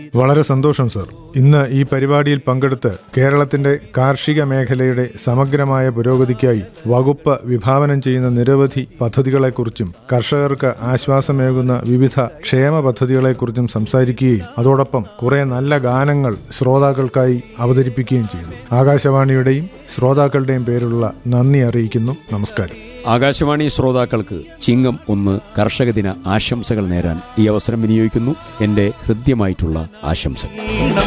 വളരെ സന്തോഷം സർ ഇന്ന് ഈ പരിപാടിയിൽ പങ്കെടുത്ത് കേരളത്തിന്റെ കാർഷിക മേഖലയുടെ സമഗ്രമായ പുരോഗതിക്കായി വകുപ്പ് വിഭാവനം ചെയ്യുന്ന നിരവധി പദ്ധതികളെക്കുറിച്ചും കർഷകർക്ക് ആശ്വാസമേകുന്ന വിവിധ ക്ഷേമ പദ്ധതികളെക്കുറിച്ചും സംസാരിക്കുകയും അതോടൊപ്പം കുറെ നല്ല ഗാനങ്ങൾ ശ്രോതാക്കൾക്കായി അവതരിപ്പിക്കുകയും ചെയ്തു ആകാശവാണിയുടെയും ശ്രോതാക്കളുടെയും പേരുള്ള നന്ദി അറിയിക്കുന്നു നമസ്കാരം ആകാശവാണി ശ്രോതാക്കൾക്ക് ചിങ്ങം ഒന്ന് കർഷക ദിന ആശംസകൾ നേരാൻ ഈ അവസരം വിനിയോഗിക്കുന്നു എന്റെ ഹൃദ്യമായിട്ടുള്ള ആശംസകൾ